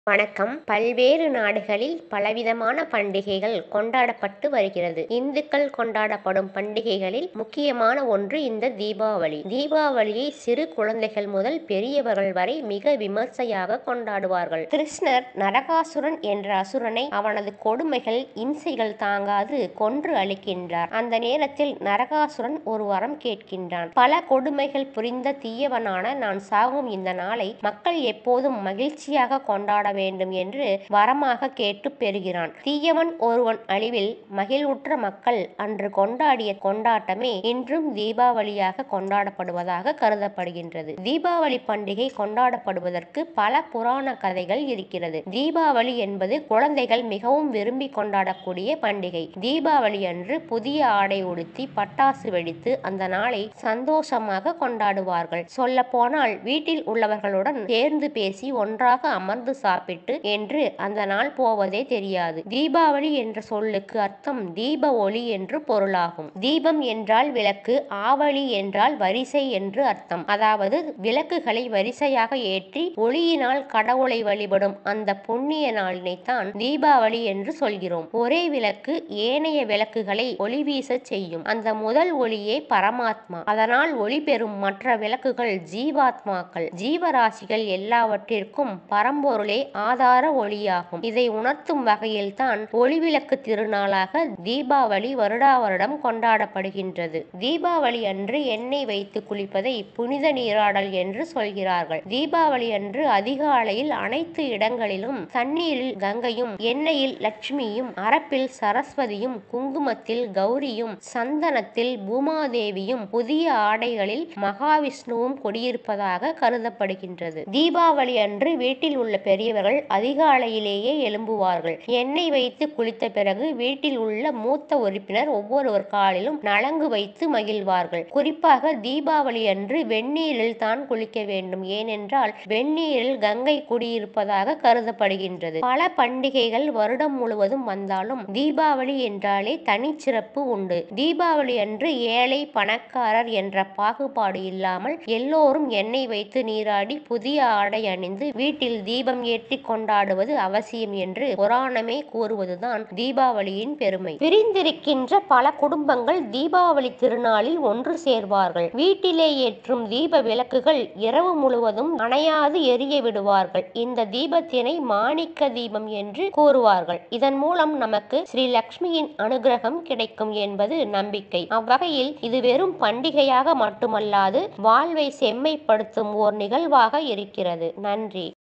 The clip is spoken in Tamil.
வணக்கம் பல்வேறு நாடுகளில் பலவிதமான பண்டிகைகள் கொண்டாடப்பட்டு வருகிறது இந்துக்கள் கொண்டாடப்படும் பண்டிகைகளில் முக்கியமான ஒன்று இந்த தீபாவளி தீபாவளியை சிறு குழந்தைகள் முதல் பெரியவர்கள் வரை மிக விமர்சையாக கொண்டாடுவார்கள் கிருஷ்ணர் நரகாசுரன் என்ற அசுரனை அவனது கொடுமைகள் இம்சைகள் தாங்காது கொன்று அழிக்கின்றார் அந்த நேரத்தில் நரகாசுரன் ஒரு வரம் கேட்கின்றான் பல கொடுமைகள் புரிந்த தீயவனான நான் சாகும் இந்த நாளை மக்கள் எப்போதும் மகிழ்ச்சியாக கொண்டாட வேண்டும் என்று வரமாக கேட்டு பெறுகிறான் தீயவன் ஒருவன் அழிவில் மகிழ்வுற்ற மக்கள் அன்று கொண்டாடிய கொண்டாட்டமே இன்றும் தீபாவளியாக கொண்டாடப்படுவதாக கருதப்படுகின்றது தீபாவளி பண்டிகை கொண்டாடப்படுவதற்கு பல புராண கதைகள் இருக்கிறது தீபாவளி என்பது குழந்தைகள் மிகவும் விரும்பி கொண்டாடக்கூடிய பண்டிகை தீபாவளி அன்று புதிய ஆடை உடுத்தி பட்டாசு வெடித்து அந்த நாளை சந்தோஷமாக கொண்டாடுவார்கள் சொல்ல போனால் வீட்டில் உள்ளவர்களுடன் சேர்ந்து பேசி ஒன்றாக அமர்ந்து சாப்பிட்டு என்று அந்த நாள் போவதே தெரியாது தீபாவளி என்ற சொல்லுக்கு அர்த்தம் தீப ஒளி என்று பொருளாகும் தீபம் என்றால் விளக்கு ஆவளி என்றால் வரிசை என்று அர்த்தம் அதாவது விளக்குகளை வரிசையாக ஏற்றி ஒளியினால் கடவுளை வழிபடும் அந்த புண்ணிய நாளினைத்தான் தீபாவளி என்று சொல்கிறோம் ஒரே விளக்கு ஏனைய விளக்குகளை ஒளி வீச செய்யும் அந்த முதல் ஒளியே பரமாத்மா அதனால் ஒளி பெறும் மற்ற விளக்குகள் ஜீவாத்மாக்கள் ஜீவராசிகள் எல்லாவற்றிற்கும் பரம்பொருளே ஆதார ஒளியாகும் இதை உணர்த்தும் வகையில் தான் ஒளிவிளக்கு திருநாளாக தீபாவளி வருடா வருடம் கொண்டாடப்படுகின்றது தீபாவளி அன்று எண்ணெய் வைத்து குளிப்பதை புனித நீராடல் என்று சொல்கிறார்கள் தீபாவளி அன்று அதிகாலையில் அனைத்து இடங்களிலும் தண்ணீரில் கங்கையும் எண்ணெயில் லட்சுமியும் அரப்பில் சரஸ்வதியும் குங்குமத்தில் கௌரியும் சந்தனத்தில் பூமாதேவியும் புதிய ஆடைகளில் மகாவிஷ்ணுவும் குடியிருப்பதாக கருதப்படுகின்றது தீபாவளி அன்று வீட்டில் உள்ள பெரியவர்கள் அதிகாலையிலேயே எழும்புவார்கள் எண்ணெய் வைத்து குளித்த பிறகு வீட்டில் உள்ள மூத்த உறுப்பினர் ஒவ்வொருவர் காலிலும் நலங்கு வைத்து மகிழ்வார்கள் குறிப்பாக தீபாவளி அன்று வெந்நீரில் தான் குளிக்க வேண்டும் ஏனென்றால் வெந்நீரில் கங்கை குடியிருப்பதாக கருதப்படுகின்றது பல பண்டிகைகள் வருடம் முழுவதும் வந்தாலும் தீபாவளி என்றாலே தனிச்சிறப்பு உண்டு தீபாவளி அன்று ஏழை பணக்காரர் என்ற பாகுபாடு இல்லாமல் எல்லோரும் எண்ணெய் வைத்து நீராடி புதிய ஆடை அணிந்து வீட்டில் தீபம் ஏற்றி கொண்டாடுவது அவசியம் என்று புராணமே கூறுவதுதான் தீபாவளியின் பெருமை பிரிந்திருக்கின்ற பல குடும்பங்கள் தீபாவளி திருநாளில் ஒன்று சேர்வார்கள் வீட்டிலே ஏற்றும் தீப விளக்குகள் இரவு முழுவதும் அணையாது எரிய விடுவார்கள் இந்த தீபத்தினை மாணிக்க தீபம் என்று கூறுவார்கள் இதன் மூலம் நமக்கு ஸ்ரீ லக்ஷ்மியின் அனுகிரகம் கிடைக்கும் என்பது நம்பிக்கை அவ்வகையில் இது வெறும் பண்டிகையாக மட்டுமல்லாது வாழ்வை செம்மைப்படுத்தும் ஓர் நிகழ்வாக இருக்கிறது நன்றி